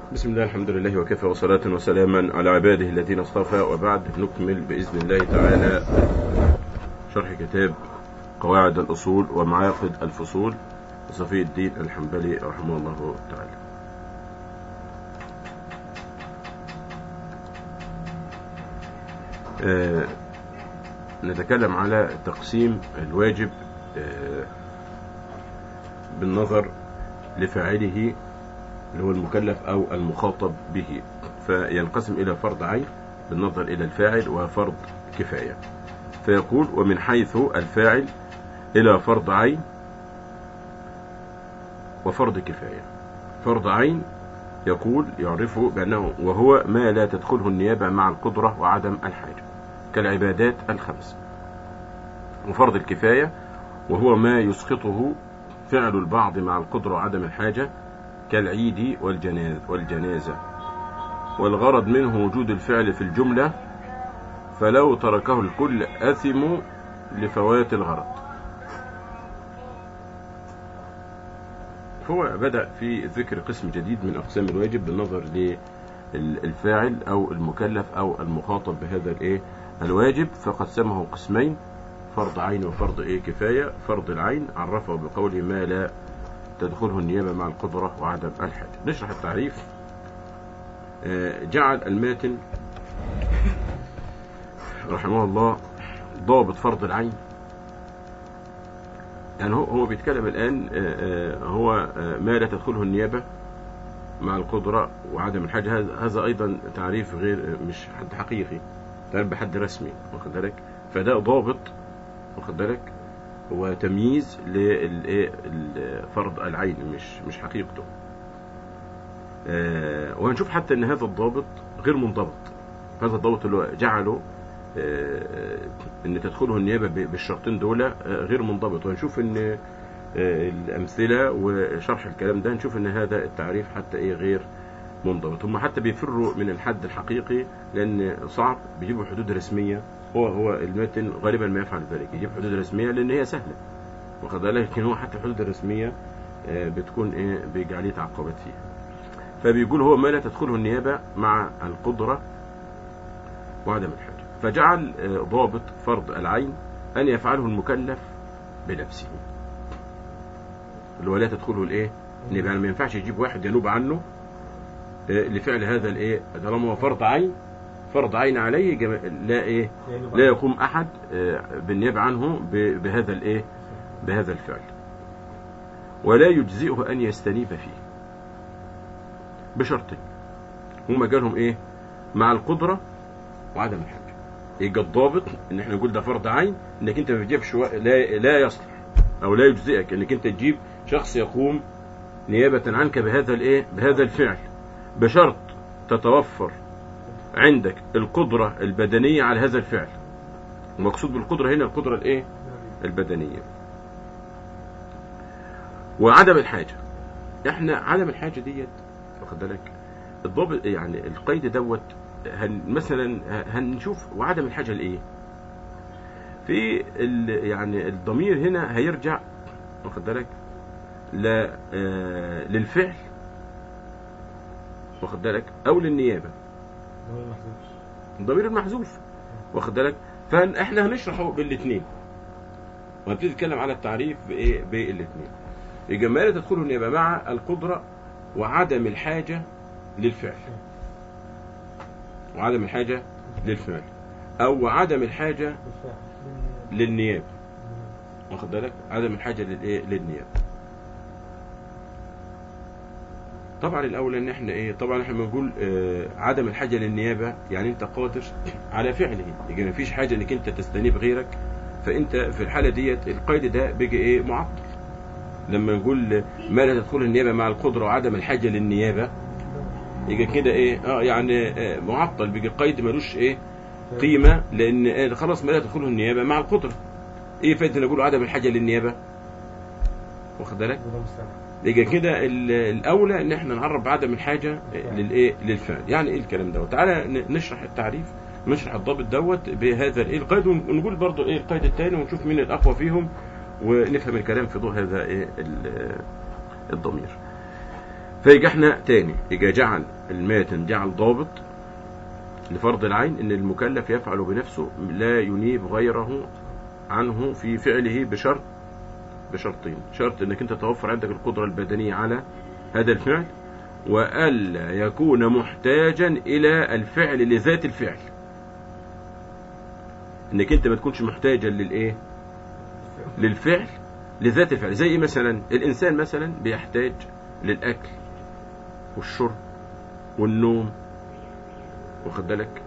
بسم الله الحمد لله وكفى وصلاة وسلاما على عباده الذين اصطفى وبعد نكمل بإذن الله تعالى شرح كتاب قواعد الأصول ومعاقد الفصول صفي الدين الحنبلي رحمه الله تعالى آه نتكلم على تقسيم الواجب آه بالنظر لفاعله اللي هو المكلف أو المخاطب به فينقسم إلى فرض عين بالنظر إلى الفاعل وفرض كفاية فيقول ومن حيث الفاعل إلى فرض عين وفرض كفاية فرض عين يقول يعرفه بأنه وهو ما لا تدخله النيابة مع القدرة وعدم الحاجة كالعبادات الخمس وفرض الكفاية وهو ما يسقطه فعل البعض مع القدرة وعدم الحاجة كالعيد والجناز والجنازة والغرض منه وجود الفعل في الجملة فلو تركه الكل أثم لفوات الغرض هو بدأ في ذكر قسم جديد من أقسام الواجب بالنظر للفاعل أو المكلف أو المخاطب بهذا الإيه الواجب فقسمه قسمين فرض عين وفرض إيه كفاية فرض العين عرفه بقوله ما لا تدخله النيابة مع القدرة وعدم الحاجة نشرح التعريف جعل الماتن رحمه الله ضابط فرض العين يعني هو هو بيتكلم الآن هو ما لا تدخله النيابة مع القدرة وعدم الحاجة هذا أيضا تعريف غير مش حد حقيقي تعريف بحد رسمي واخد بالك فده ضابط واخد بالك هو تمييز لفرض العين مش مش حقيقته آه وهنشوف حتى ان هذا الضابط غير منضبط هذا الضابط اللي هو جعله آه ان تدخله النيابه بالشرطين دول آه غير منضبط وهنشوف ان الامثله وشرح الكلام ده هنشوف ان هذا التعريف حتى ايه غير منضبط هم حتى بيفروا من الحد الحقيقي لان صعب بيجيبوا حدود رسميه هو هو المتن غالبا ما يفعل ذلك يجيب حدود رسميه لان هي سهله واخد بالك لكن هو حتى الحدود الرسميه بتكون ايه بيجي عليه تعقبات فيها فبيقول هو ما لا تدخله النيابه مع القدره وعدم الحاجه فجعل ضابط فرض العين ان يفعله المكلف بنفسه اللي هو لا تدخله الايه النيابه يعني ما ينفعش يجيب واحد ينوب عنه لفعل هذا الايه طالما هو فرض عين فرض عين عليه جم... لا ايه لا يقوم احد بالنيابه عنه ب... بهذا الايه بهذا الفعل ولا يجزئه ان يستنيب فيه بشرطين هما جالهم ايه مع القدره وعدم الحاجه يبقى الضابط ان احنا نقول ده فرض عين انك انت ما بتجيبش و... لا لا يصلح او لا يجزئك انك انت تجيب شخص يقوم نيابه عنك بهذا الايه بهذا الفعل بشرط تتوفر عندك القدرة البدنية على هذا الفعل المقصود بالقدرة هنا القدرة الايه البدنية وعدم الحاجة احنا عدم الحاجة ديت واخد بالك الضابط يعني القيد دوت هن مثلا هنشوف وعدم الحاجة لايه في يعني الضمير هنا هيرجع واخد بالك لا آه للفعل واخد بالك او للنيابه الضمير المحذوف واخد بالك فاحنا هنشرحه بالاثنين وهنبتدي نتكلم على التعريف بايه بالاثنين يبقى ما لا تدخله النيابه مع القدره وعدم الحاجه للفعل وعدم الحاجه للفعل او عدم الحاجه للنيابه واخد بالك عدم الحاجه للايه للنيابه طبعا الاولى ان احنا ايه طبعا احنا بنقول آه عدم الحاجه للنيابه يعني انت قادر على فعله يبقى ما فيش حاجه انك انت تستنيب غيرك فانت في الحاله ديت القيد ده بيجي ايه معطل لما نقول ما لا تدخل النيابه مع القدره وعدم الحاجه للنيابه يجي كده ايه اه يعني آه معطل بيجي قيد ملوش ايه قيمه لان آه خلاص ما لا تدخله النيابه مع القدره ايه فايده نقول عدم الحاجه للنيابه واخد بالك يبقى كده الاولى ان احنا نعرف بعدم الحاجه للايه للفعل يعني ايه الكلام دوت تعالى نشرح التعريف نشرح الضابط دوت بهذا الايه القيد ونقول برضو ايه القيد الثاني ونشوف مين الاقوى فيهم ونفهم الكلام في ضوء هذا ايه الضمير فيجي احنا تاني يجي جعل الماتن جعل ضابط لفرض العين ان المكلف يفعل بنفسه لا ينيب غيره عنه في فعله بشرط بشرطين شرط انك انت توفر عندك القدرة البدنية على هذا الفعل وألا يكون محتاجا إلى الفعل لذات الفعل انك انت ما تكونش محتاجا للايه للفعل لذات الفعل زي إيه مثلا الانسان مثلا بيحتاج للاكل والشرب والنوم واخد بالك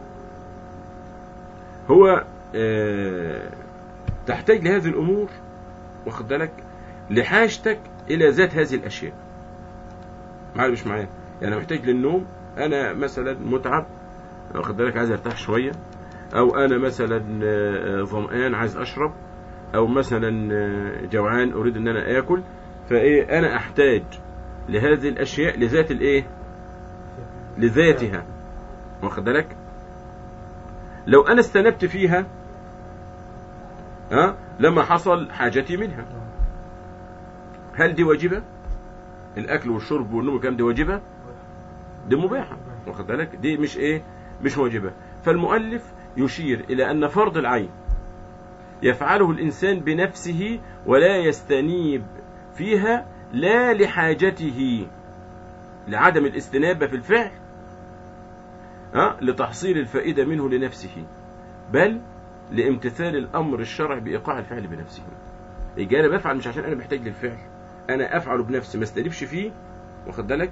هو آه تحتاج لهذه الامور واخد بالك لحاجتك الى ذات هذه الاشياء معايا مش معايا يعني محتاج للنوم انا مثلا متعب واخد بالك عايز ارتاح شويه او انا مثلا آه، ظمآن عايز اشرب او مثلا آه، جوعان اريد ان انا اكل فايه انا احتاج لهذه الاشياء لذات الايه لذاتها واخد بالك لو انا استنبت فيها ها لما حصل حاجتي منها هل دي واجبه الاكل والشرب والنوم والكلام دي واجبه دي مباحه واخد بالك دي مش ايه مش واجبه فالمؤلف يشير الى ان فرض العين يفعله الانسان بنفسه ولا يستنيب فيها لا لحاجته لعدم الاستنابه في الفعل ها لتحصيل الفائده منه لنفسه بل لامتثال الامر الشرعي بايقاع الفعل بنفسه يبقى انا بفعل مش عشان انا محتاج للفعل انا افعل بنفسي ما استلفش فيه واخد بالك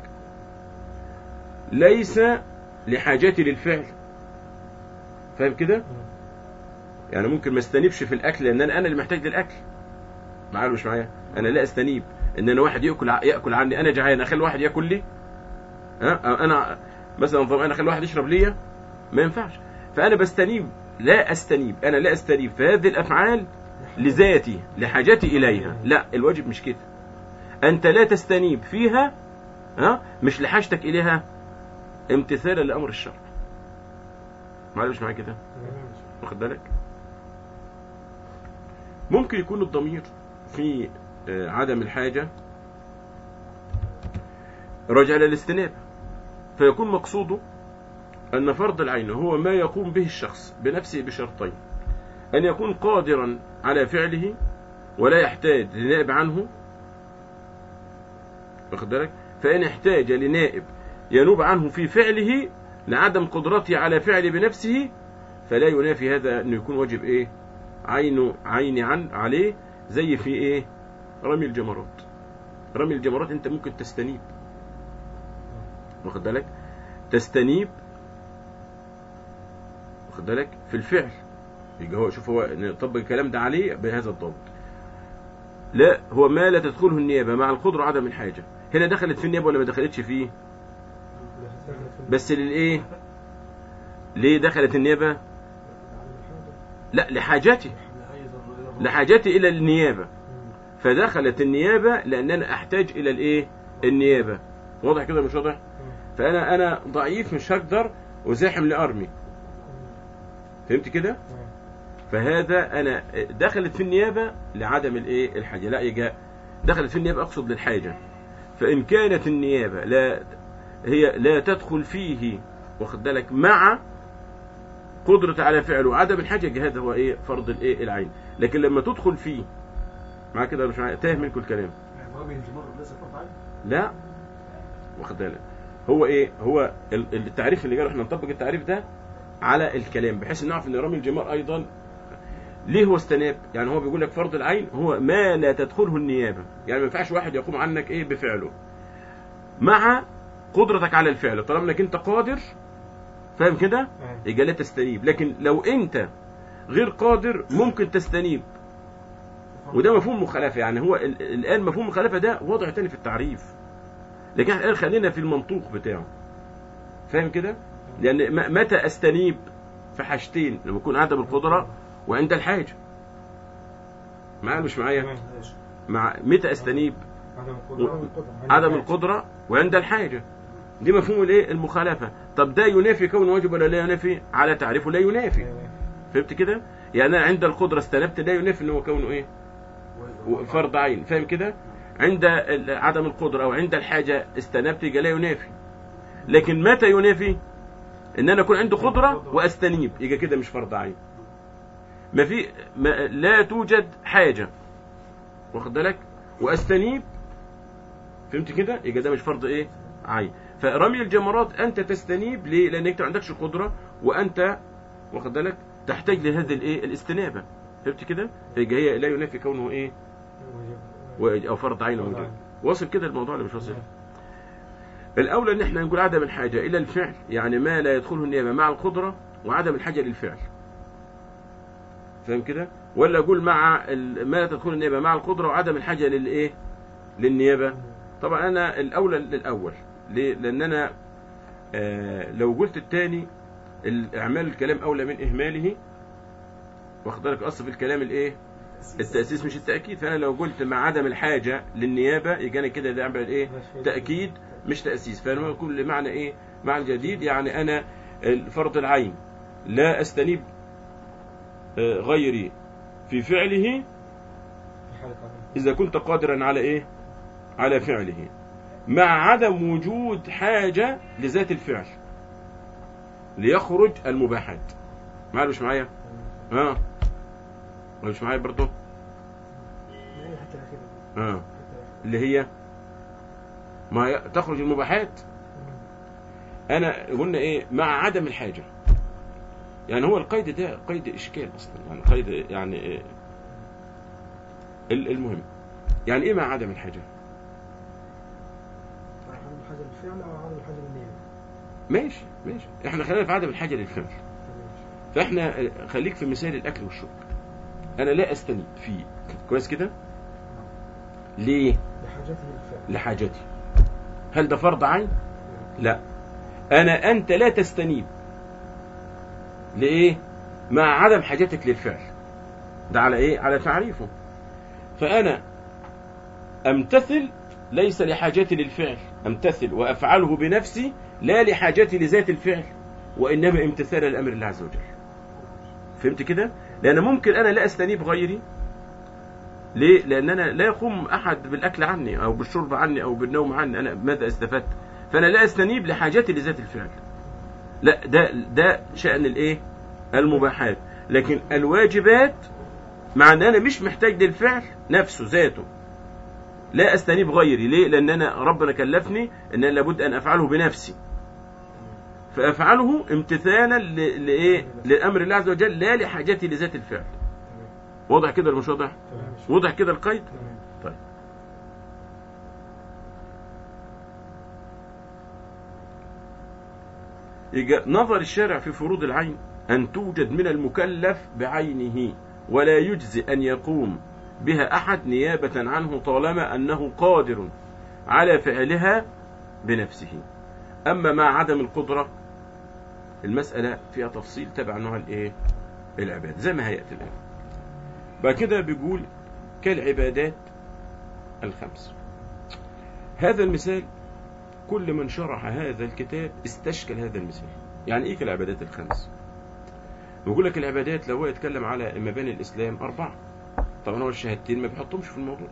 ليس لحاجتي للفعل فاهم كده يعني ممكن ما استنيبش في الاكل لان انا انا اللي محتاج للاكل معايا ولا مش معايا انا لا استنيب ان انا واحد ياكل ياكل عني انا جعان اخلي واحد ياكل لي ها انا مثلا ظمآن اخلي واحد يشرب ليا ما ينفعش فانا بستنيب لا استنيب انا لا استنيب فهذه الافعال لذاتي لحاجتي اليها لا الواجب مش كده انت لا تستنيب فيها ها مش لحاجتك اليها امتثالا لامر الشرع معايا مش معايا كده واخد بالك ممكن يكون الضمير في آه، عدم الحاجة راجع للاستنابة فيكون مقصوده أن فرض العين هو ما يقوم به الشخص بنفسه بشرطين أن يكون قادرا على فعله ولا يحتاج لنائب عنه واخد بالك فإن احتاج لنائب ينوب عنه في فعله لعدم قدرته على فعل بنفسه فلا ينافي هذا أنه يكون واجب إيه عينه عيني عن عليه زي في إيه رمي الجمرات رمي الجمرات أنت ممكن تستنيب واخد بالك تستنيب واخد بالك في الفعل يبقى هو شوف هو نطبق الكلام ده عليه بهذا الضبط لا هو ما لا تدخله النيابه مع القدره عدم الحاجه هنا دخلت في النيابه ولا ما دخلتش فيه بس للايه ليه دخلت النيابه لا لحاجتي لحاجتي الى النيابه فدخلت النيابه لان انا احتاج الى الايه النيابه واضح كده مش واضح فانا انا ضعيف مش هقدر وزاحم لارمي فهمت كده فهذا انا دخلت في النيابه لعدم الايه الحاجه لا يجا دخلت في النيابه اقصد للحاجه فان كانت النيابه لا هي لا تدخل فيه واخد بالك مع قدرة على فعله وعدم الحاجة هذا هو ايه فرض الايه العين لكن لما تدخل فيه مع كده ولا مش معايا تاه منكم الكلام لا واخد بالك هو ايه هو ال- التعريف اللي قاله احنا نطبق التعريف ده على الكلام بحيث ان نعرف ان رمي الجمار ايضا ليه هو استناب يعني هو بيقول لك فرض العين هو ما لا تدخله النيابه يعني ما ينفعش واحد يقوم عنك ايه بفعله مع قدرتك على الفعل طالما انك انت قادر فاهم كده يبقى لا تستنيب لكن لو انت غير قادر ممكن تستنيب وده مفهوم مخالفه يعني هو ال- الان مفهوم مخالفه ده وضع تاني في التعريف لكن احنا الان خلينا في المنطوق بتاعه فاهم كده لان م- متى استنيب في حاجتين لما يكون عدم القدره وعند الحاجه معايا مش معايا مع متى استنيب عدم القدره وعند الحاجه دي مفهوم الايه المخالفه طب ده ينافي كون واجب ولا لا ينافي على تعريفه لا ينافي فهمت كده يعني انا عند القدره استنبت لا ينافي ان هو كونه ايه فرض عين فاهم كده عند ال- عدم القدره او عند الحاجه استنبت يبقى لا ينافي لكن متى ينافي ان انا اكون عندي قدره واستنيب يبقى كده مش فرض عين ما في ما لا توجد حاجه واخد بالك واستنيب فهمت كده يبقى ده مش فرض ايه عين فرمي الجمرات انت تستنيب ليه لانك انت ما عندكش قدره وانت واخد بالك تحتاج لهذه الايه الاستنابه فهمت كده فيبقى هي لا ينافي كونه ايه و- او فرض عين او وجوب واصل كده الموضوع ولا مش واصل الاولى ان احنا نقول عدم الحاجه الى الفعل يعني ما لا يدخله النيابه مع القدره وعدم الحاجه للفعل فاهم كده ولا اقول مع ال- ما لا تدخل النيابه مع القدره وعدم الحاجه للايه للنيابه طبعا انا الاولى للاول ليه لان انا آه لو قلت الثاني اعمال الكلام اولى من اهماله واخد بالك اصل في الكلام الايه التاسيس مش التاكيد فانا لو قلت مع عدم الحاجه للنيابه يبقى انا كده ده اعمل ايه تاكيد مش تاسيس فانا يكون لمعنى ايه معنى جديد يعني انا فرض العين لا استنيب آه، غيري في فعله إذا كنت قادرا على إيه؟ على فعله مع عدم وجود حاجة لذات الفعل ليخرج المباحات معايا مش معايا؟ ها؟ ولا مش معايا برضه؟ حتى الأخير ها اللي هي ما ي- تخرج المباحات أنا قلنا إيه؟ مع عدم الحاجة يعني هو القيد ده قيد إشكال أصلا يعني قيد يعني إيه؟ ال- المهم يعني إيه مع عدم الحاجة؟ عدم الحاجة للفعل أو عدم الحاجة للنية ماشي ماشي احنا خلينا في عدم الحاجة للفعل فاحنا خليك في مثال الاكل والشرب انا لا استنيب فيه كويس كده ليه لحاجته للفعل لحاجتي هل ده فرض عين لا انا انت لا تستنيب لايه مع عدم حاجتك للفعل ده على ايه على تعريفه فانا امتثل ليس لحاجتي للفعل امتثل وافعله بنفسي لا لحاجتي لذات الفعل وانما امتثال لامر الله عز وجل فهمت كده لان ممكن انا لا استنيب غيري ليه لان انا لا يقوم احد بالاكل عني او بالشرب عني او بالنوم عني انا ماذا استفدت فانا لا استنيب لحاجتي لذات الفعل لا ده ده شان الايه المباحات لكن الواجبات مع ان انا مش محتاج للفعل نفسه ذاته لا استنيب غيري ليه لان انا ربنا كلفني ان أنا لابد ان افعله بنفسي فافعله امتثالا ل- لايه لامر الله عز وجل لا لحاجتي لذات الفعل واضح كده ولا مش واضح تمام واضح كده القيد تمام طيب يجا نظر الشارع في فروض العين أن توجد من المكلف بعينه ولا يجزي أن يقوم بها أحد نيابة عنه طالما أنه قادر على فعلها بنفسه أما مع عدم القدرة المسألة فيها تفصيل تبع نوع الإيه؟ العبادة زي ما هيأتي الآن بعد كده بيقول كالعبادات الخمس هذا المثال كل من شرح هذا الكتاب استشكل هذا المثال يعني ايه كالعبادات الخمس بيقول لك العبادات لو هو يتكلم على مباني الاسلام اربعه طبعا هو الشهادتين ما بيحطهمش في الموضوع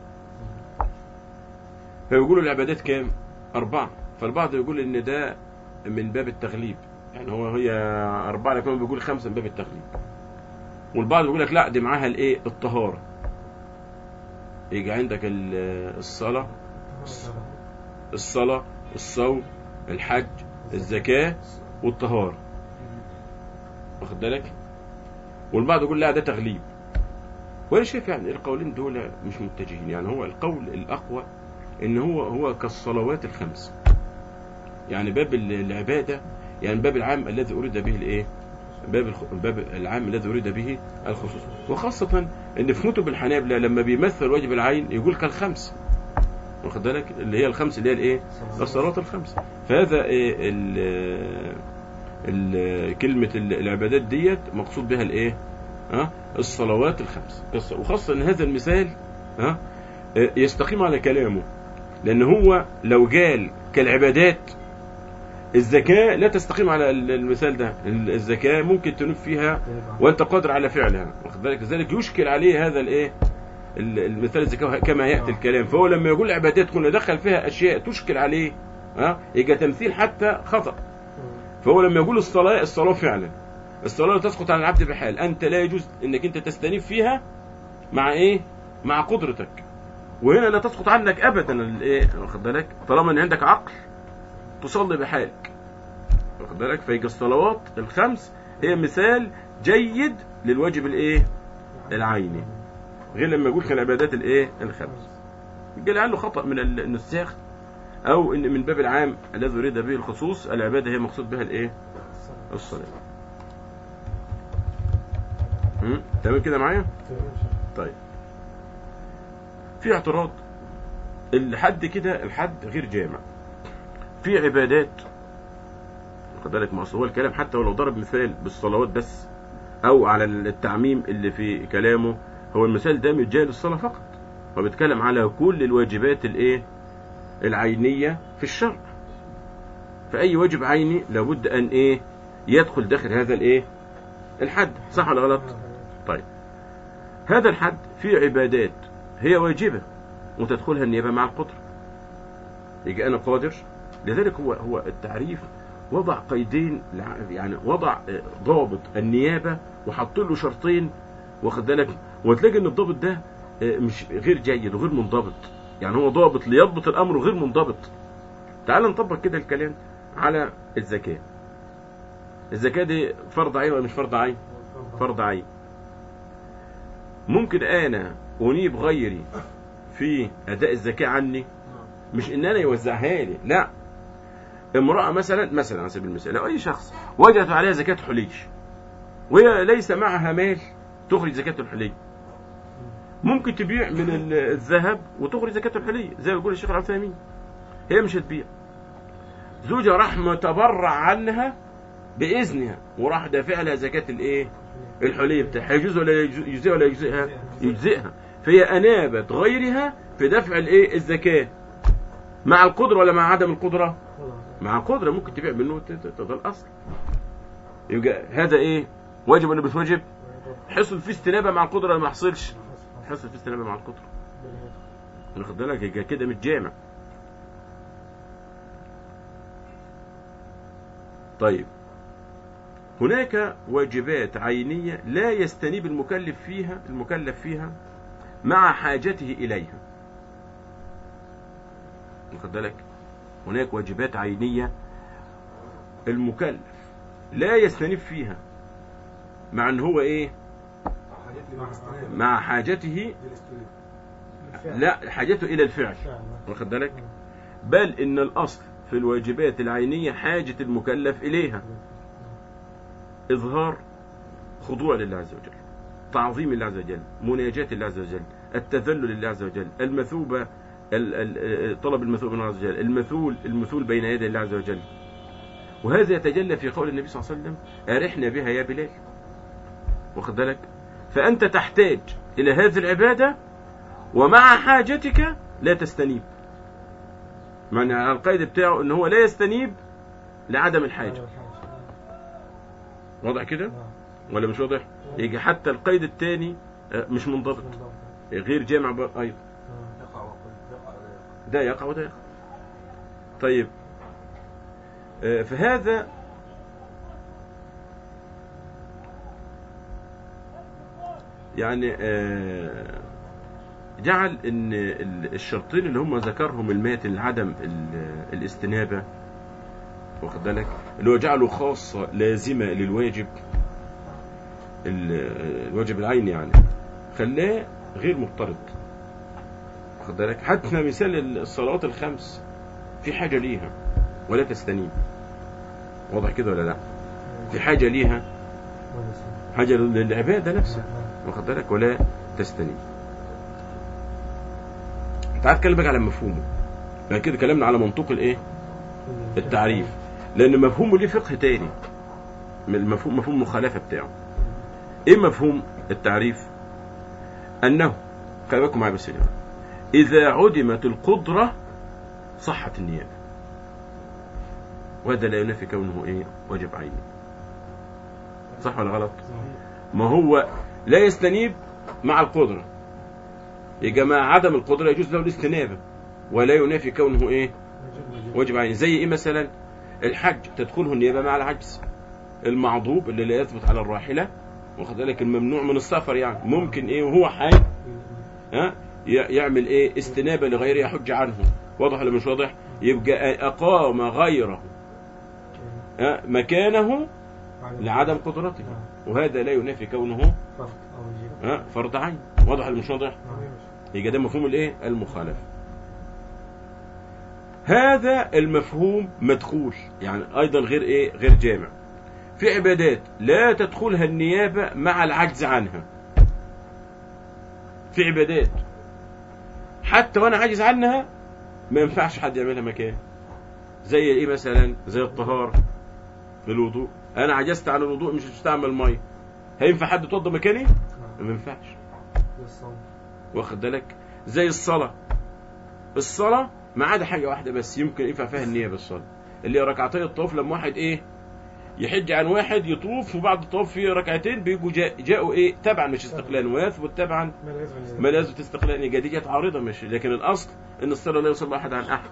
فيقولوا العبادات كام اربعه فالبعض يقول ان ده من باب التغليب يعني هو هي اربعه لكن بيقول خمسه من باب التغليب والبعض يقول لك لا دي معاها الايه الطهاره يجي عندك ال- الصلاه الصلاة الصوم الحج الزكاة والطهارة واخد بالك والبعض يقول لا ده تغليب وانا شايف يعني القولين دول مش متجهين يعني هو القول الاقوى ان هو هو كالصلوات الخمس يعني باب ال- العبادة يعني باب العام الذي اريد به الايه باب الخ... باب العام الذي اريد به الخصوص وخاصة ان في كتب الحنابلة لما بيمثل واجب العين يقول كالخمس واخد بالك اللي هي الخمس اللي هي الايه الصلوات الخمس فهذا إيه ال ال كلمة ال- العبادات ديت مقصود بها الايه ها الصلوات الخمس بس- وخاصة ان هذا المثال ها إيه، يستقيم على كلامه لان هو لو قال كالعبادات الزكاة لا تستقيم على ال- المثال ده ال- الزكاة ممكن تنوب فيها وانت قادر على فعلها واخد بالك لذلك يشكل عليه هذا الايه ال- المثال الزكاة كما ياتي الكلام فهو لما يقول عبادات كنا دخل فيها اشياء تشكل عليه ها يبقى تمثيل حتى خطا فهو لما يقول الصلاه الصلاه فعلا الصلاه لا تسقط عن العبد بحال انت لا يجوز انك انت تستنيب فيها مع ايه مع قدرتك وهنا لا تسقط عنك ابدا الايه واخد بالك طالما ان عندك عقل تصلي بحالك واخد بالك فيجي الصلوات الخمس هي مثال جيد للواجب الايه العيني غير لما يقول العبادات الايه الخمس قال عنه خطا من ال- النساخ او ان من باب العام الذي يريد به الخصوص العباده هي مقصود بها الايه الصلاه هم؟ تمام كده معايا طيب في اعتراض الحد كده الحد غير جامع في عبادات واخد بالك ما أصل هو الكلام حتى ولو ضرب مثال بالصلوات بس او على التعميم اللي في كلامه هو المثال ده مش جاي للصلاه فقط هو بيتكلم على كل الواجبات الايه العينيه في الشرع فاي واجب عيني لابد ان ايه يدخل داخل هذا الايه الحد صح ولا غلط طيب هذا الحد فيه عبادات هي واجبة وتدخلها النيابة مع القدرة يجي أنا قادر لذلك هو هو التعريف وضع قيدين لع- يعني وضع آه، ضابط النيابة وحط له شرطين واخد بالك وتلاقي ان الضابط ده آه، مش غير جيد وغير منضبط يعني هو ضابط ليضبط الامر غير منضبط تعال نطبق كده الكلام على الزكاة الزكاة دي فرض عين ولا مش فرض عين فرض عين ممكن انا انيب غيري في اداء الزكاه عني مش ان انا يوزعها لي لا امراه مثلا مثلا على سبيل المثال او اي شخص وجدت عليها زكاه حليش وهي ليس معها مال تخرج زكاه الحلي ممكن تبيع من ال- الذهب وتخرج زكاه الحلي زي ما يقول الشيخ العثيمين هي مش هتبيع زوجها راح متبرع عنها باذنها وراح دافع لها زكاه الايه الحلي بتاعها يجوز ولا يجوز- يجزئها ولا يجزئها يجزئها فهي انابت غيرها في دفع الايه الزكاه مع القدره ولا مع عدم القدره مع قدره ممكن تبيع منه وت- ت- ده الاصل يبقى هذا ايه واجب ولا مش واجب حصل فيه استنابه مع القدره ولا ما حصلش حصل فيه استنابه مع القدره واخد بالك يبقى كده مش جامع طيب هناك واجبات عينية لا يستنيب المكلف فيها المكلف فيها مع حاجته إليها واخد بالك هناك واجبات عينية المكلف لا يستنيب فيها مع ان هو ايه مع حاجته لا حاجته الى الفعل واخد بالك بل ان الاصل في الواجبات العينية حاجة المكلف اليها إظهار خضوع لله عز وجل تعظيم الله عز وجل مناجاة الله عز وجل التذلل لله عز وجل المثوبة ال- ال- طلب المثوبة من الله عز وجل المثول المثول بين يدي الله عز وجل وهذا يتجلى في قول النبي صلى الله عليه وسلم أرحنا بها يا بلال واخد بالك فأنت تحتاج إلى هذه العبادة ومع حاجتك لا تستنيب معنى على القيد بتاعه ان هو لا يستنيب لعدم الحاجة واضح كده ولا مش واضح يجي حتى القيد الثاني مش منضبط غير جامع بر- ايضا يقع وقل يقع ولا يقع ده يقع وده يقع طيب آه، فهذا يعني آه، جعل ان ال- الشرطين اللي هم ذكرهم الماتن لعدم ال- الاستنابه واخد بالك اللي هو جعله خاصه لازمه للواجب ال- الواجب العيني يعني خلاه غير مضطرد واخد بالك حتى مثال الصلوات الخمس في حاجه ليها ولا تستنيب واضح كده ولا لا في حاجه ليها حاجه للعباده نفسها واخد بالك ولا تستنيب تعال اتكلم بقى على مفهومه بعد كده كلامنا على منطوق الايه التعريف لان مفهومه ليه فقه تاني من المفهوم مفهوم المخالفه بتاعه ايه مفهوم التعريف انه خلي بالكم معايا بس هنا اذا عدمت القدره صحت النيابه وهذا لا ينافي كونه ايه واجب عيني صح ولا غلط ما هو لا يستنيب مع القدره يا جماعة عدم القدرة يجوز له الاستنابة ولا ينافي كونه ايه واجب عليه زي ايه مثلا الحج تدخله النيابة مع العجز المعضوب اللي لا يثبت على الراحلة واخد بالك الممنوع من السفر يعني ممكن ايه وهو حي ها ي- يعمل ايه استنابة لغيره يحج عنه واضح ولا مش واضح يبقى اقام غيره ها مكانه لعدم قدرته وهذا لا ينافي كونه فرق أو الجيب ها فرض عين واضح ولا مش واضح يبقى ده مفهوم الايه المخالفه هذا المفهوم مدخول يعني ايضا غير ايه غير جامع في عبادات لا تدخلها النيابه مع العجز عنها في عبادات حتى وانا عاجز عنها ما ينفعش حد يعملها مكان زي ايه مثلا زي الطهاره الوضوء انا عجزت عن الوضوء مش هستعمل ميه هينفع حد يتوضى مكاني ما ينفعش للصوم واخد بالك زي الصلاة الصلاة ما عدا حاجة واحدة بس يمكن ينفع فيها النية الصلاة اللي هي ركعتي الطواف لما واحد ايه يحج عن واحد يطوف وبعد الطواف في ركعتين بيجوا جاء جاءوا ايه تبعا مش استقلالا ويثبت تبعا ما لا يزعل ما لا يثبت استقلالا يبقى دي جت عارضة مش لكن الأصل إن الصلاة لا يصلي أحد عن أحد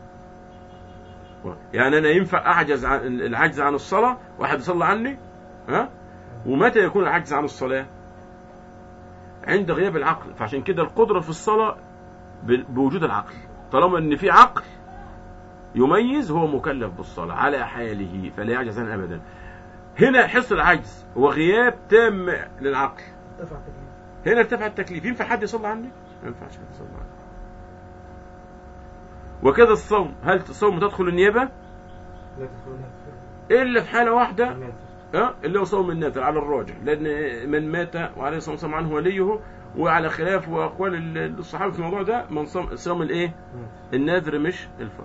يعني أنا ينفع أعجز عن العجز عن الصلاة واحد يصلي عني ها ومتى يكون العجز عن الصلاة عند غياب العقل فعشان كده القدرة في الصلاة ب- بوجود العقل طالما ان في عقل يميز هو مكلف بالصلاة على حاله فلا يعجز عنها ابدا هنا حس العجز وغياب تام للعقل دفع تكليف هنا ارتفع التكليف ينفع حد يصلي عني ما ينفعش حد يصلي عني وكذا الصوم هل الصوم تدخل النيابة لا تدخلها في الا في حالة واحدة النادر ها اللي هو صوم النذر على الراجح لان من مات وعليه الصلاه والسلام عنه وليه وعلى خلاف واقوال ال- الصحابه في الموضوع ده من صام صام الايه النذر مش الفرض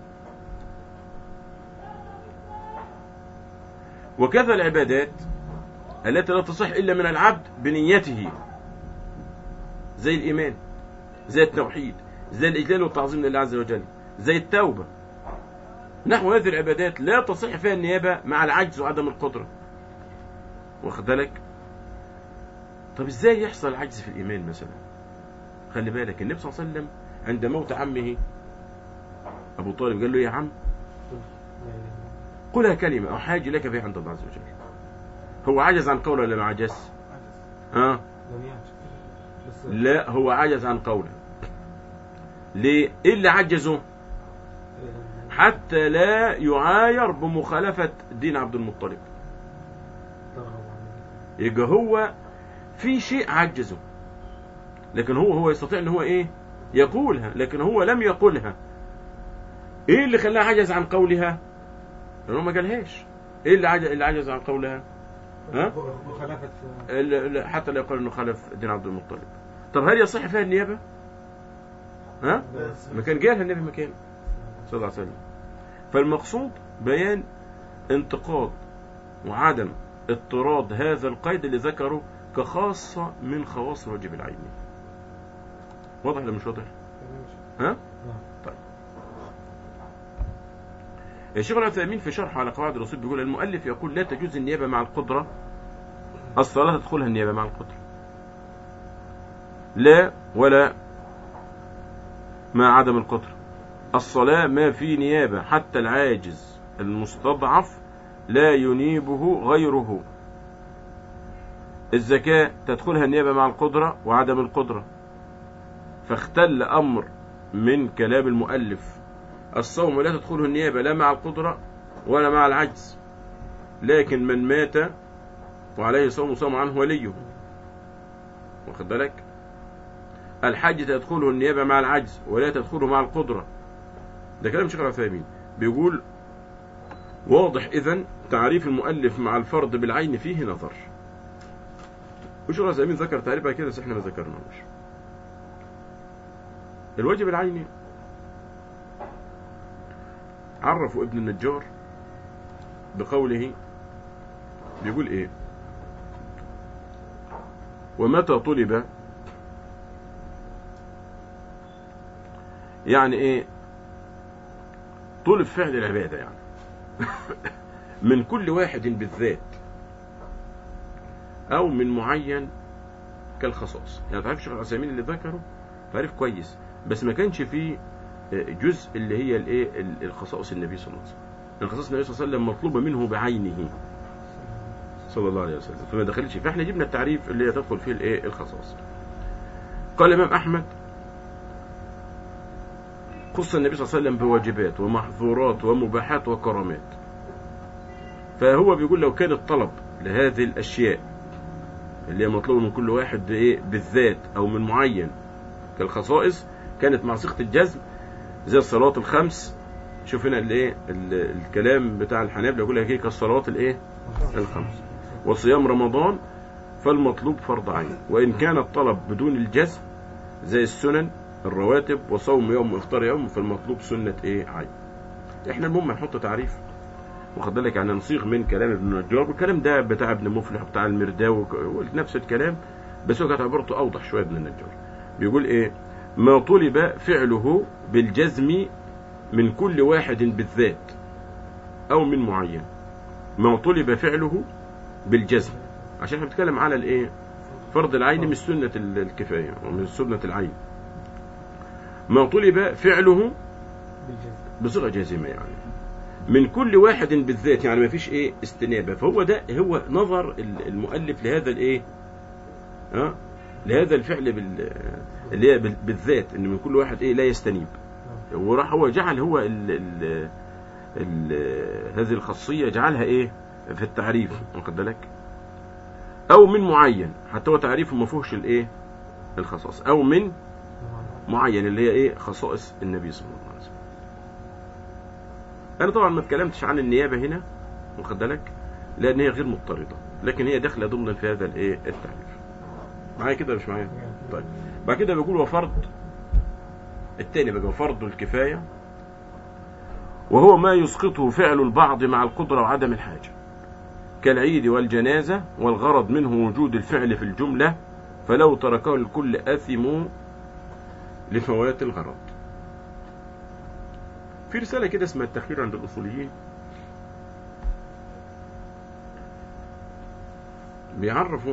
وكذا العبادات التي لا تصح الا من العبد بنيته زي الايمان زي التوحيد زي الاجلال والتعظيم لله عز وجل زي التوبه نحو هذه العبادات لا تصح فيها النيابة مع العجز وعدم القدرة واخد بالك طب ازاي يحصل العجز في الإيمان مثلا خلي بالك النبي صلى الله عليه وسلم عند موت عمه أبو طالب قال له يا عم لا إله إلا الله. قلها كلمة أو حاجة لك بها عند الله عز وجل هو عجز عن قوله ولا ما عجز ها لم يعجز بس لا هو عجز عن قوله ليه ايه اللي عجزه حتى لا يعاير بمخالفة دين عبد المطلب ترغب عن يبقى هو في شيء عجزه لكن هو هو يستطيع ان هو ايه يقولها لكن هو لم يقولها ايه اللي خلاه عجز عن قولها لانه ما قالهاش ايه اللي عجز, اللي عجز عن قولها ها مخالفة ال- ال- حتى لا يقال انه خالف دين عبد المطلب طب هل يصح فيها النيابه ها ما كان جالها النبي مكان صلى الله عليه وسلم فالمقصود بيان انتقاد وعدم اضطراد هذا القيد اللي ذكره كخاصة من خواص الواجب العيني واضح ولا مش واضح ها نعم. طيب الشيخ العثيمين في شرحه على قواعد الرسول بيقول المؤلف يقول لا تجوز النيابة مع القدرة الصلاة تدخلها النيابة مع القدرة لا ولا مع عدم القدرة الصلاة ما في نيابة حتى العاجز المستضعف لا ينيبه غيره الزكاة تدخلها النيابة مع القدرة وعدم القدرة فاختل أمر من كلام المؤلف الصوم لا تدخله النيابة لا مع القدرة ولا مع العجز لكن من مات وعليه صوم صام عنه وليه واخد بالك الحج تدخله النيابة مع العجز ولا تدخله مع القدرة ده كلام شيخ العثيمين بيقول واضح إذن تعريف المؤلف مع الفرض بالعين فيه نظر وشيخ العثيمين ذكر تعريفها كده بس احنا ما ذكرناهوش الواجب العيني عرفوا ابن النجار بقوله بيقول ايه ومتى طلب يعني ايه طلب فعل العبادة يعني من كل واحد بالذات او من معين كالخصاص يعني تعرف الشيخ العثيمين اللي ذكره تعريف كويس بس ما كانش فيه آه، جزء اللي هي الايه ال- الخصائص النبي صلى الله عليه وسلم الخصائص النبي صلى الله عليه وسلم مطلوبه منه بعينه صلى الله عليه وسلم فما دخلش فاحنا جبنا التعريف اللي هي تدخل فيه الايه الخصائص قال الامام احمد خص النبي صلى الله عليه وسلم بواجبات ومحظورات ومباحات وكرامات فهو بيقول لو كان الطلب لهذه الاشياء اللي هي مطلوبه من كل واحد بايه بالذات او من معين كالخصائص كانت مع صيغه الجزم زي الصلوات الخمس شوف هنا الايه ال- الكلام بتاع الحنابلة يقول لك ايه كالصلوات الايه الخمس وصيام رمضان فالمطلوب فرض عين وان كان الطلب بدون الجزم زي السنن الرواتب وصوم يوم وافطار يوم فالمطلوب سنة ايه عين احنا المهم هنحط تعريف واخد بالك يعني نصيغ من كلام ابن النجار والكلام ده بتاع ابن مفلح وبتاع المرداوي وك- نفس الكلام بس هو كانت عبارته اوضح شويه ابن النجار بيقول ايه ما طلب فعله بالجزم من كل واحد بالذات او من معين ما طلب فعله بالجزم عشان احنا بنتكلم على الايه فرض العين مش سنة ال- الكفاية ومن سنة العين ما طلب فعله بالجزم بصيغة جازمة يعني من كل واحد بالذات يعني ما فيش ايه استنابة فهو ده هو نظر ال- المؤلف لهذا الايه ها لهذا الفعل بال اللي هي بال- بالذات ان من كل واحد ايه لا يستنيب وراح هو جعل هو ال ال ال هذه الخاصية جعلها ايه في التعريف واخد بالك او من معين حتى هو تعريفه ما فيهوش الايه الخصائص او من معين اللي هي ايه خصائص النبي صلى الله عليه وسلم انا طبعا ما اتكلمتش عن النيابه هنا واخد بالك لان هي غير مضطرده لكن هي داخله ضمن في هذا الايه التعريف معايا كده مش معايا طيب بعد كده بيقول وفرض التاني بقى فرض الكفايه وهو ما يسقطه فعل البعض مع القدره وعدم الحاجه كالعيد والجنازه والغرض منه وجود الفعل في الجمله فلو تركه الكل اثموا لفوات الغرض في رسالة كده اسمها التخيير عند الأصوليين بيعرفوا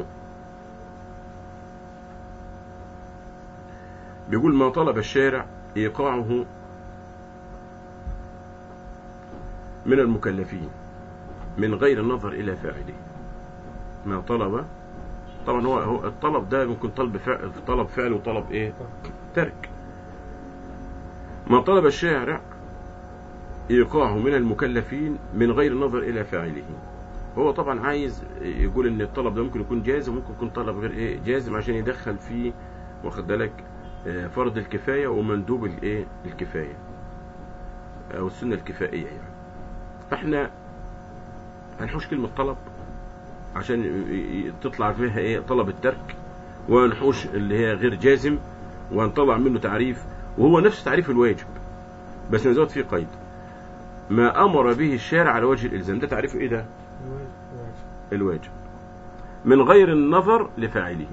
بيقول ما طلب الشارع إيقاعه من المكلفين من غير النظر إلى فاعله ما طلب طبعا هو هو الطلب ده ممكن طلب فعل طلب فعل وطلب ايه ترك ما طلب الشارع إيقاعه من المكلفين من غير النظر إلى فاعله هو طبعا عايز يقول ان الطلب ده ممكن يكون جازم ممكن يكون طلب غير ايه جازم عشان يدخل فيه واخد بالك آه، فرض الكفايه ومندوب الايه الكفايه او السنه الكفائيه يعني فاحنا هنحوش كلمه طلب عشان ي- ي- تطلع فيها ايه طلب الترك وهنحوش اللي هي غير جازم وهنطلع منه تعريف وهو نفس تعريف الواجب بس نزود فيه قيد ما امر به الشارع على وجه الالزام ده تعريف ايه ده الواجب الواجب الواجب من غير النظر لفاعله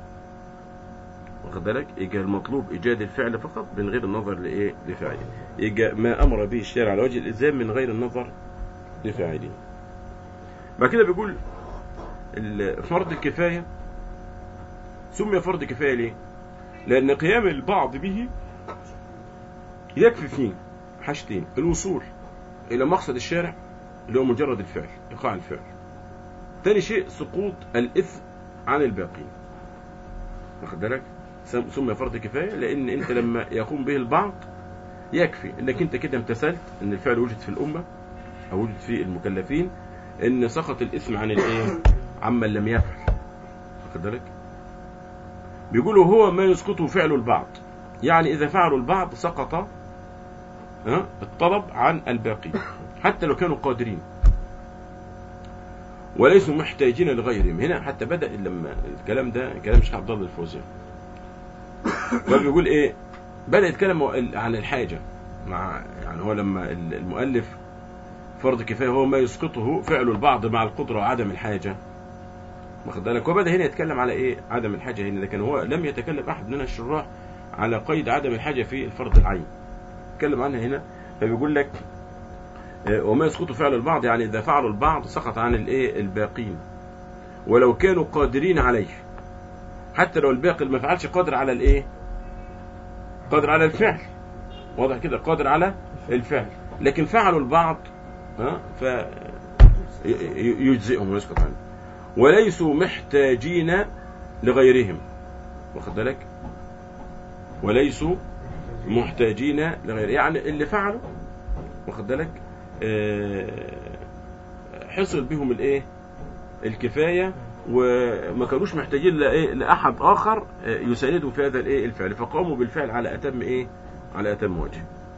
واخد بالك يجي المطلوب ايجاد الفعل فقط من غير النظر لايه لفاعله يجي ما امر به الشارع على وجه الالزام من غير النظر لفاعله بعد كده بيقول ال- فرض الكفايه سمي فرض كفايه ليه لان قيام البعض به يكفي فيه حاجتين الوصول الى مقصد الشارع اللي هو مجرد الفعل ايقاع الفعل تاني شيء سقوط الاثم عن الباقين واخد بالك سم- سمي فرض كفايه لان انت لما يقوم به البعض يكفي انك انت كده امتثلت ان الفعل وجد في الامه او وجد في المكلفين ان سقط الاثم عن الايه عمن لم يفعل واخد بالك بيقولوا هو ما يسقطه فعل البعض يعني اذا فعلوا البعض سقط ها، الطلب عن الباقين حتى لو كانوا قادرين وليسوا محتاجين لغيرهم هنا حتى بدأ لما الكلام ده كلام الشيخ عبد الله الفوزي فبيقول ايه بدأ يتكلم عن الحاجة مع يعني هو لما المؤلف فرض كفاية هو ما يسقطه فعل البعض مع القدرة وعدم الحاجة واخد بالك وبدأ هنا يتكلم على ايه عدم الحاجة هنا لكن هو لم يتكلم احد من الشراح على قيد عدم الحاجة في الفرض العين اتكلم عنها هنا فبيقول لك آه، وما يسقط فعل البعض يعني إذا فعلوا البعض سقط عن الإيه الباقين ولو كانوا قادرين عليه حتى لو الباقي اللي ما فعلش قادر على الإيه قادر على الفعل واضح كده قادر على الفعل لكن فعلوا البعض ها ف ي- ي- يجزئهم ويسقط عنه وليسوا محتاجين لغيرهم واخد بالك وليسوا محتاجين لغير يعني اللي فعلوا واخد بالك آه، حصل بهم الايه الكفايه وما كانوش محتاجين لايه لاحد اخر آه، يساندهم في هذا الايه الفعل فقاموا بالفعل على اتم ايه على اتم وجه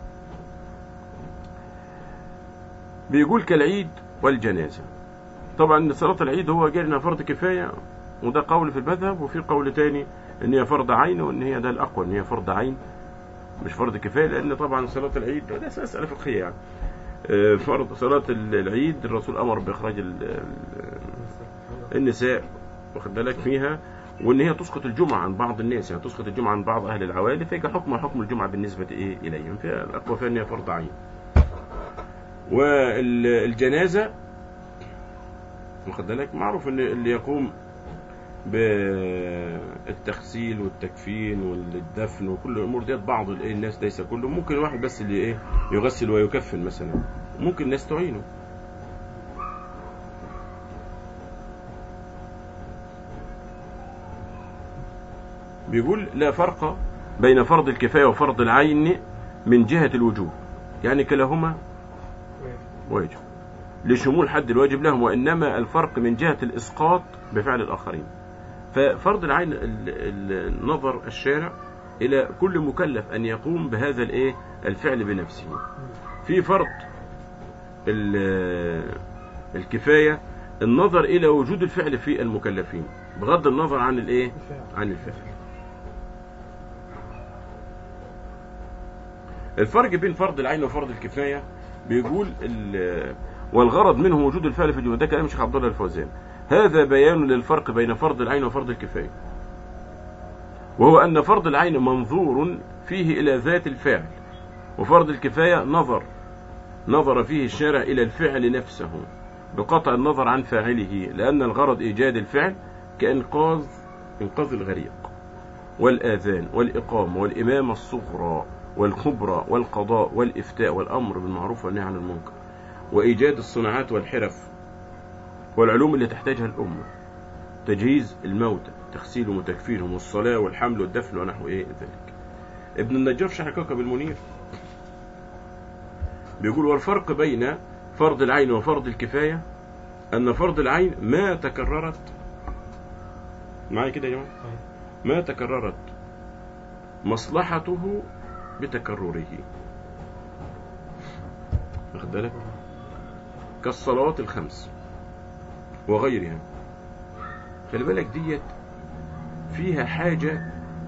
بيقول كالعيد والجنازه طبعا صلاه العيد هو جاي انها فرض كفايه وده قول في المذهب وفي قول تاني ان هي فرض عين وان هي ده الاقوى ان هي فرض عين مش فرض كفايه لان طبعا صلاه العيد ده مساله فقهيه يعني آه، فرض صلاه العيد الرسول امر باخراج ال- ال- النساء واخد بالك فيها وان هي تسقط الجمعه عن بعض الناس يعني تسقط الجمعه عن بعض اهل العوالي فيجي حكم حكم الجمعه بالنسبه ايه اليهم فالاقوى فيها ان هي فرض عين والجنازه واخد بالك معروف ان اللي يقوم بالتغسيل والتكفين والدفن وكل الامور ديت بعض الايه الناس ليس كله ممكن واحد بس اللي ايه يغسل ويكفن مثلا ممكن الناس تعينه بيقول لا فرق بين فرض الكفايه وفرض العين من جهه الوجوب يعني كلاهما واجب لشمول حد الواجب لهم وانما الفرق من جهه الاسقاط بفعل الاخرين ففرض العين ال- ال- النظر الشارع الى كل مكلف ان يقوم بهذا الايه الفعل بنفسه في فرض ال- الكفايه النظر الى وجود الفعل في المكلفين بغض النظر عن الايه الفعل. عن الفعل الفرق بين فرض العين وفرض الكفايه بيقول ال- والغرض منه وجود الفعل في الجمله ده كلام الشيخ عبد الله الفوزان هذا بيان للفرق بين فرض العين وفرض الكفايه وهو ان فرض العين منظور فيه الى ذات الفاعل وفرض الكفايه نظر نظر فيه الشارع الى الفعل نفسه بقطع النظر عن فاعله لان الغرض ايجاد الفعل كانقاذ انقاذ الغريق والاذان والاقامه والامامه الصغرى والكبرى والقضاء والافتاء والامر بالمعروف والنهي عن المنكر وايجاد الصناعات والحرف والعلوم اللي تحتاجها الامه تجهيز الموتى تغسيلهم وتكفينهم والصلاه والحمل والدفن ونحو ايه ذلك ابن النجار شرح كوكب المنير بيقول والفرق بين فرض العين وفرض الكفايه ان فرض العين ما تكررت معايا كده يا جماعه ما تكررت مصلحته بتكرره واخد بالك كالصلوات الخمس وغيرها خلي بالك ديت فيها حاجة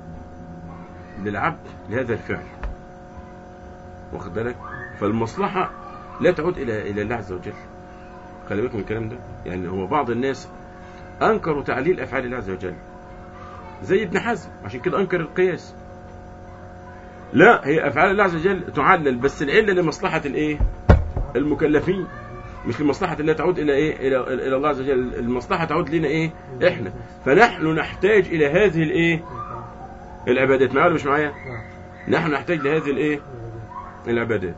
للعبد لهذا الفعل واخد بالك فالمصلحة لا تعود إلى إلى الله عز وجل خلي بالك من الكلام ده يعني هو بعض الناس أنكروا تعليل أفعال الله عز وجل زي ابن حزم عشان كده أنكر القياس لا هي أفعال الله عز وجل تعلل بس العلة لمصلحة الإيه المكلفين مش لمصلحة الله تعود إلى إيه إلى, إلى الله عز وجل المصلحة تعود لنا إيه إحنا فنحن نحتاج إلى هذه الإيه العبادات معايا ولا مش معايا نحن نحتاج لهذه الإيه العبادات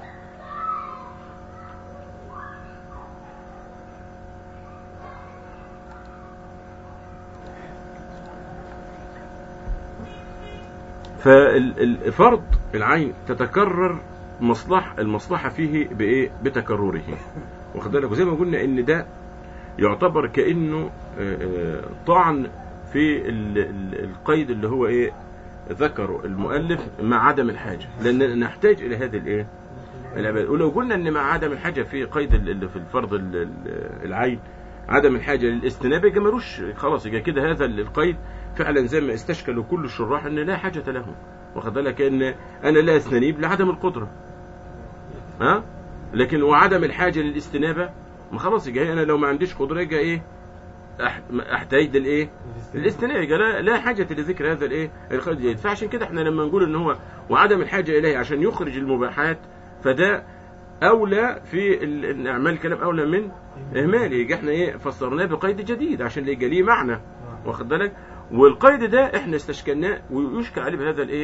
فالفرض العين تتكرر مصلح المصلحة فيه بإيه بتكرره واخد بالك وزي ما قلنا إن ده يعتبر كأنه آه، آه، طعن في ال- ال- القيد اللي هو إيه ذكره المؤلف مع عدم الحاجة لأن نحتاج إلى هذه الإيه العبادة ولو قلنا إن مع عدم الحاجة في قيد ال- ال- في الفرض ال- ال- العين عدم الحاجة للاستنابة يبقى ملوش خلاص يبقى كده هذا القيد فعلا زي ما استشكلوا كل الشراح ان لا حاجة لهم واخد بالك ان انا لا استنيب لعدم القدرة ها لكن وعدم الحاجة للاستنابة ما خلاص يبقى انا لو ما عنديش قدرة يبقى ايه أح- احتاج للايه الاستنابة يبقى لا, لا حاجة لذكر هذا الايه القيد الجيد فعشان كده احنا لما نقول ان هو وعدم الحاجة اليه عشان يخرج المباحات فده اولى في ال- ان اعمال الكلام اولى من اهماله يبقى احنا ايه فسرناه بقيد جديد عشان يبقى ليه معنى واخد بالك والقيد ده احنا استشكلناه ويشكل عليه بهذا الايه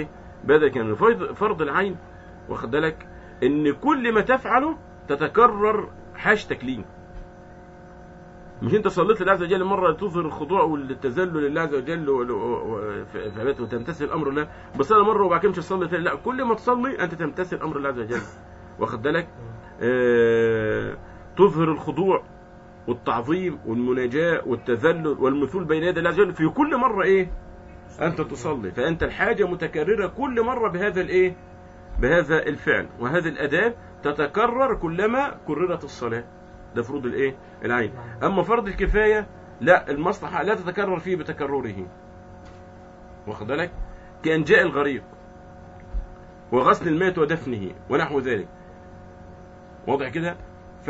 بدل كان فرض فرض العين واخد بالك ان كل ما تفعله تتكرر حاجتك ليه مش انت صليت لله عز وجل مره تظهر الخضوع والتذلل لله عز وجل و- و- و- في- في- وتمتثل امر الله بصلي مره وبعد كده مش تصلي تاني لا كل ما تصلي انت تمتثل امر الله عز وجل واخد بالك آه تظهر الخضوع والتعظيم والمناجاة والتذلل والمثول بين يدي الله عز وجل في كل مرة ايه انت تصلي فانت الحاجة متكررة كل مرة بهذا الايه بهذا الفعل وهذه الاداة تتكرر كلما كررت الصلاة ده فروض الايه العين اما فرض الكفاية لا المصلحة لا تتكرر فيه بتكرره واخد بالك كأن جاء الغريق وغسل الميت ودفنه ونحو ذلك واضح كده ف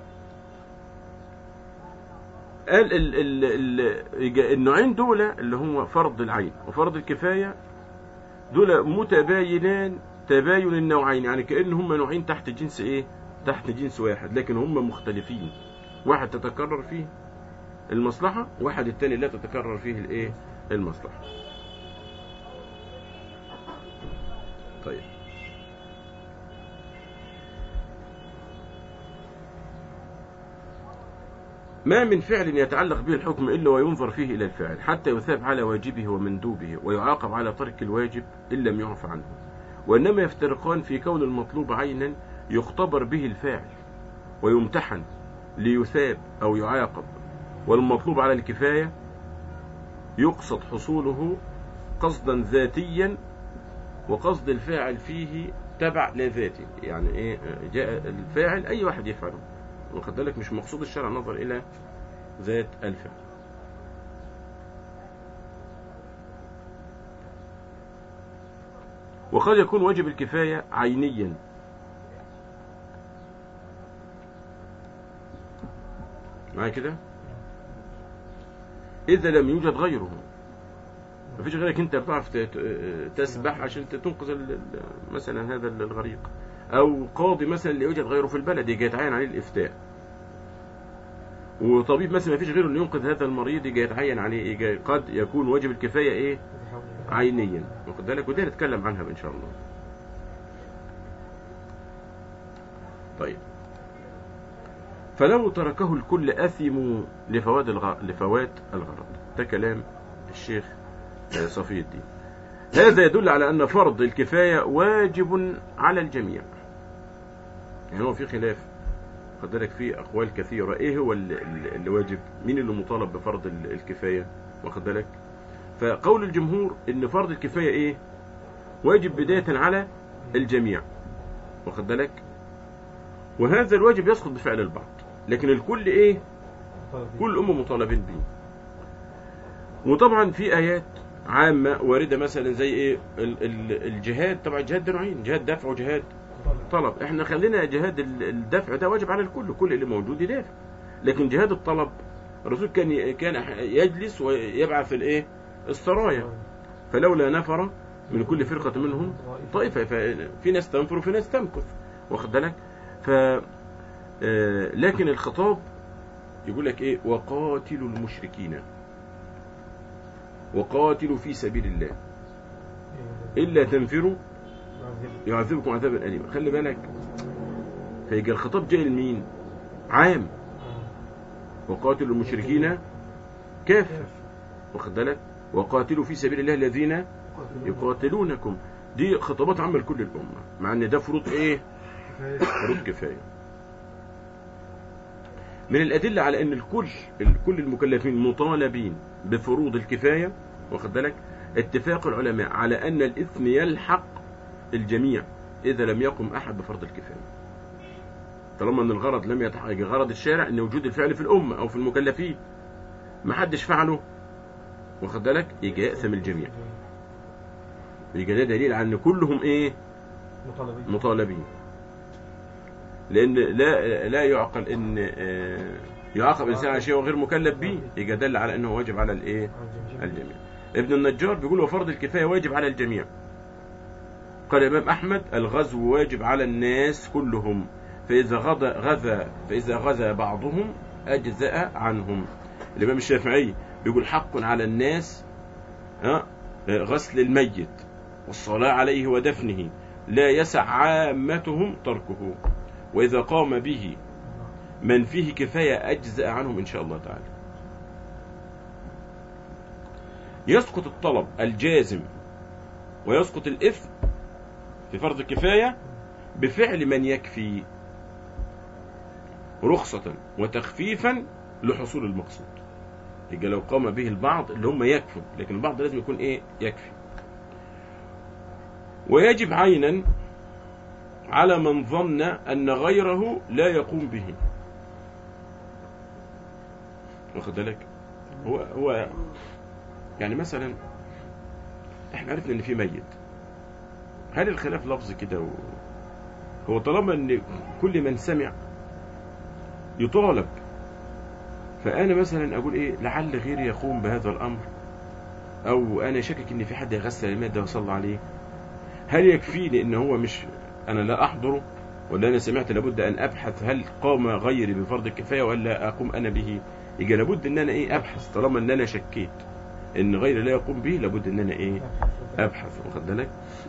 قال ال ال ال النوعين دول اللي هو فرض العين وفرض الكفاية دول متباينان تباين النوعين يعني كأن هم نوعين تحت جنس ايه تحت جنس واحد لكن هم مختلفين واحد تتكرر فيه المصلحة واحد التاني لا تتكرر فيه الايه المصلحة طيب ما من فعل يتعلق به الحكم إلا وينظر فيه إلى الفاعل حتى يثاب على واجبه ومندوبه ويعاقب على ترك الواجب إن لم يعف عنه وإنما يفترقان في كون المطلوب عينا يختبر به الفاعل ويمتحن ليثاب أو يعاقب والمطلوب على الكفاية يقصد حصوله قصدا ذاتيا وقصد الفاعل فيه تبع لذاته يعني ايه جاء الفاعل اي واحد يفعله واخد بالك مش مقصود الشرع نظر الى ذات الفعل وقد يكون واجب الكفاية عينيا معايا كده إذا لم يوجد غيره مفيش غيرك انت بتعرف ت- ت- تسبح عشان تنقذ ال- ال- مثلا هذا الغريق او قاضي مثلا اللي يوجد غيره في البلد يجي يتعين عليه الافتاء وطبيب مثلا مفيش غيره اللي ينقذ هذا المريض يجي يتعين عليه يجي قد يكون واجب الكفايه ايه عينيا واخد بالك ودي نتكلم عنها ان شاء الله طيب فلو تركه الكل اثموا لفوات الغ... لفوات الغرض ده كلام الشيخ آه، صفي الدين هذا يدل على أن فرض الكفاية واجب على الجميع يعني هو في خلاف خد بالك في أقوال كثيرة إيه هو اللي, اللي واجب مين اللي مطالب بفرض ال- الكفاية واخد بالك فقول الجمهور إن فرض الكفاية إيه واجب بداية على الجميع واخد بالك وهذا الواجب يسقط بفعل البعض لكن الكل إيه كل أمة مطالبين به وطبعا في آيات عامة واردة مثلا زي إيه ال- ال- الجهاد طبعا الجهاد ده نوعين جهاد دفع وجهاد طلب احنا خلينا جهاد ال- الدفع ده واجب على الكل كل اللي موجود يدافع لكن جهاد الطلب الرسول كان ي- كان أح- يجلس ويبعث الايه السرايا فلولا نفر من كل فرقة منهم طائفة ففي ناس تنفر وفي ناس تمكث واخد بالك ف آه، لكن الخطاب يقول لك ايه وقاتلوا المشركين وقاتلوا في سبيل الله الا تنفروا يعذبكم عذابا اليما خلي بالك فيجي الخطاب جاي لمين عام وقاتلوا المشركين كافة واخد بالك وقاتلوا في سبيل الله الذين يقاتلونكم دي خطابات عامة لكل الأمة مع ان ده فروض ايه فروض كفاية من الأدلة على أن الكل الكل المكلفين مطالبين بفروض الكفاية واخد بالك اتفاق العلماء على أن الإثم يلحق الجميع إذا لم يقم أحد بفرض الكفاية طالما أن الغرض لم يتحقق غرض الشارع أن وجود الفعل في الأمة أو في المكلفين ما حدش فعله واخد بالك يجي يأثم الجميع يجي ده دليل على أن كلهم إيه مطالبين مطالبين لان لا لا يعقل ان آه، يعاقب الانسان على شيء وغير مكلف به يبقى دل على انه واجب على الايه الجميع ابن النجار بيقول وفرض الكفايه واجب على الجميع قال الامام احمد الغزو واجب على الناس كلهم فاذا غزا غزا فاذا غزا بعضهم اجزا عنهم الامام الشافعي بيقول حق على الناس ها، غسل الميت والصلاة عليه ودفنه لا يسع عامتهم تركه وإذا قام به من فيه كفاية أجزأ عنهم إن شاء الله تعالى يسقط الطلب الجازم ويسقط الإثم في فرض الكفاية بفعل من يكفي رخصة وتخفيفا لحصول المقصود يبقى لو قام به البعض اللي هم يكفوا لكن البعض لازم يكون ايه يكفي ويجب عينا على من ظن ان غيره لا يقوم به واخد بالك هو هو يعني مثلا احنا عرفنا ان في ميت هل الخلاف لفظ كده و... هو طالما ان كل من سمع يطالب فانا مثلا اقول ايه لعل غيري يقوم بهذا الامر او انا شاكك ان في حد يغسل الماء ده ويصلى عليه هل يكفيني ان هو مش انا لا احضره ولا انا سمعت لابد ان ابحث هل قام غيري بفرض الكفايه ولا اقوم انا به يبقى لابد ان انا ايه ابحث طالما ان انا شكيت ان غيري لا يقوم به لابد ان انا ايه ابحث واخد بالك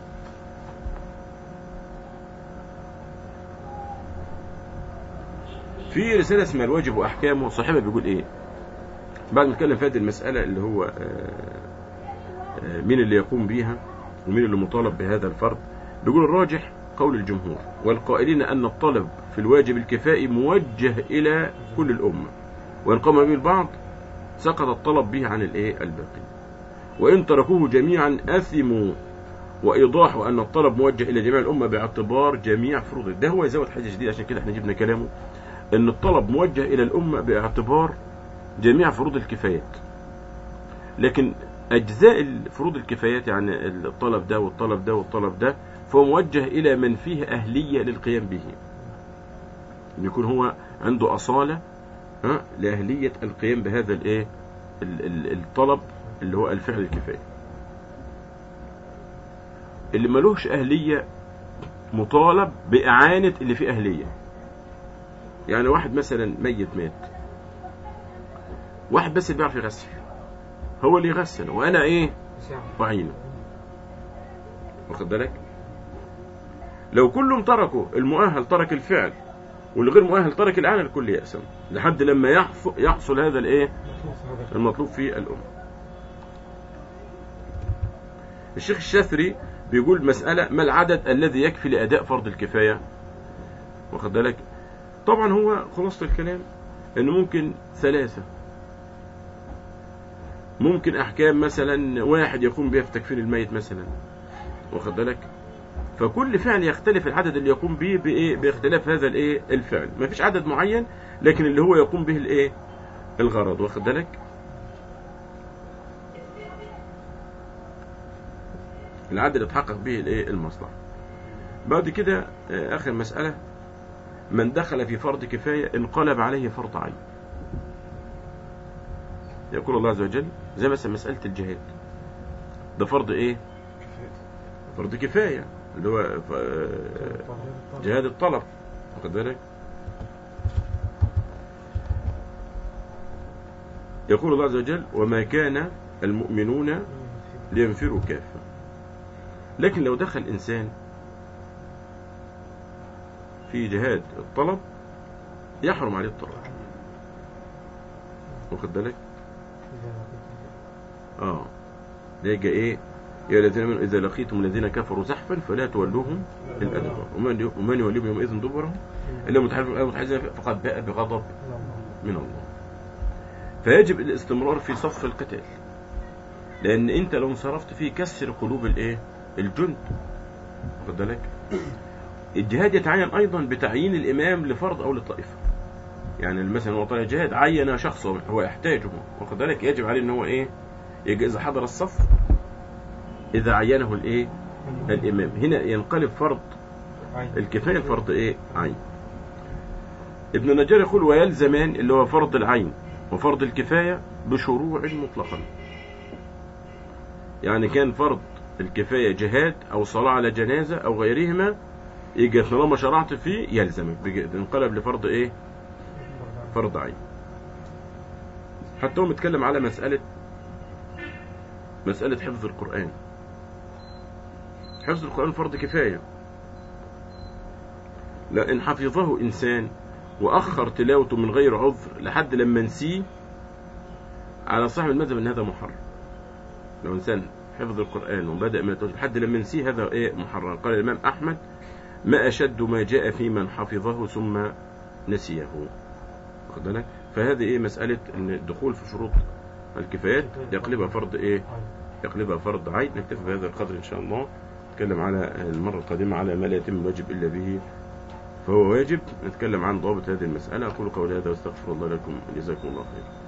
في رسالة اسمها الواجب وأحكامه صاحبها بيقول إيه بعد ما نتكلم في هذه المسألة اللي هو آه، آه، مين اللي يقوم بيها ومين اللي مطالب بهذا الفرض بيقول الراجح قول الجمهور والقائلين أن الطلب في الواجب الكفائي موجه إلى كل الأمة وإن قام به البعض سقط الطلب به عن الإيه الباقي وإن تركوه جميعا أثموا وإيضاح أن الطلب موجه إلى جميع الأمة باعتبار جميع فروضه ده هو يزود حاجة جديدة عشان كده احنا جبنا كلامه ان الطلب موجه الى الامه باعتبار جميع فروض الكفايات لكن اجزاء فروض الكفايات يعني الطلب ده والطلب ده والطلب ده فهو موجه الى من فيه اهليه للقيام به ان يكون هو عنده اصاله ها لاهليه القيام بهذا الايه ال- ال- الطلب اللي هو الفعل الكفايه اللي ملوش اهليه مطالب باعانه اللي فيه اهليه يعني واحد مثلا ميت مات واحد بس اللي بيعرف يغسل هو اللي يغسل وانا ايه اعينه واخد بالك لو كلهم تركوا المؤهل ترك الفعل واللي غير مؤهل ترك الآن الكل يأسم لحد لما يحف- يحصل هذا الايه المطلوب في الأمة الشيخ الشاثري بيقول مسألة ما العدد الذي يكفي لأداء فرض الكفاية واخد بالك طبعا هو خلاصة الكلام انه ممكن ثلاثة ممكن احكام مثلا واحد يقوم بها في تكفير الميت مثلا واخد بالك فكل فعل يختلف العدد اللي يقوم به بايه باختلاف هذا الايه الفعل ما فيش عدد معين لكن اللي هو يقوم به الايه الغرض واخد بالك العدد اللي يتحقق به الايه المصلحه بعد كده آه، اخر مساله من دخل في فرض كفايه انقلب عليه فرض عين يقول الله عز وجل زي مثلا مساله الجهاد ده فرض ايه فرض كفايه اللي هو ف- آه، جهاد الطلب واخد بالك يقول الله عز وجل وما كان المؤمنون لينفروا كافة لكن لو دخل إنسان في جهاد الطلب يحرم عليه الطلب واخد بالك اه يجي ايه يا الذين امنوا اذا لقيتم الذين كفروا زحفا فلا تولوهم الادبار ومن ومن يوليهم يومئذ دبره الا متحرف او متحزن فقد باء بغضب من الله فيجب الاستمرار في صف القتال لان انت لو انصرفت فيه كسر قلوب الايه الجند واخد بالك الجهاد يتعين ايضا بتعيين الامام لفرض او لطائفه يعني مثلا هو طالع جهاد عين شخصا هو يحتاجه واخد بالك يجب عليه ان هو ايه يجي اذا حضر الصف اذا عينه الايه الامام هنا ينقلب فرض الكفايه الفرض ايه عين ابن النجار يقول ويلزمان اللي هو فرض العين وفرض الكفايه بشروع مطلقا يعني كان فرض الكفايه جهاد او صلاه على جنازه او غيرهما يجي طالما شرعت فيه يلزمك بيجي- انقلب لفرض ايه فرض عين حتى هو متكلم على مسألة مسألة حفظ القرآن حفظ القرآن فرض كفاية لأن حفظه إنسان وأخر تلاوته من غير عذر لحد لما نسيه على صاحب المذهب أن هذا محرم لو إنسان حفظ القرآن وبدأ من التوجه لحد لما نسيه هذا إيه محرم قال الإمام أحمد ما أشد ما جاء في من حفظه ثم نسيه واخد بالك فهذه إيه مسألة أن الدخول في شروط الكفايات يقلبها فرض إيه يقلبها فرض عين نكتفي بهذا القدر إن شاء الله نتكلم على المرة القادمة على ما لا يتم الواجب إلا به فهو واجب نتكلم عن ضوابط هذه المسألة أقول قولي هذا واستغفر الله لكم جزاكم الله خير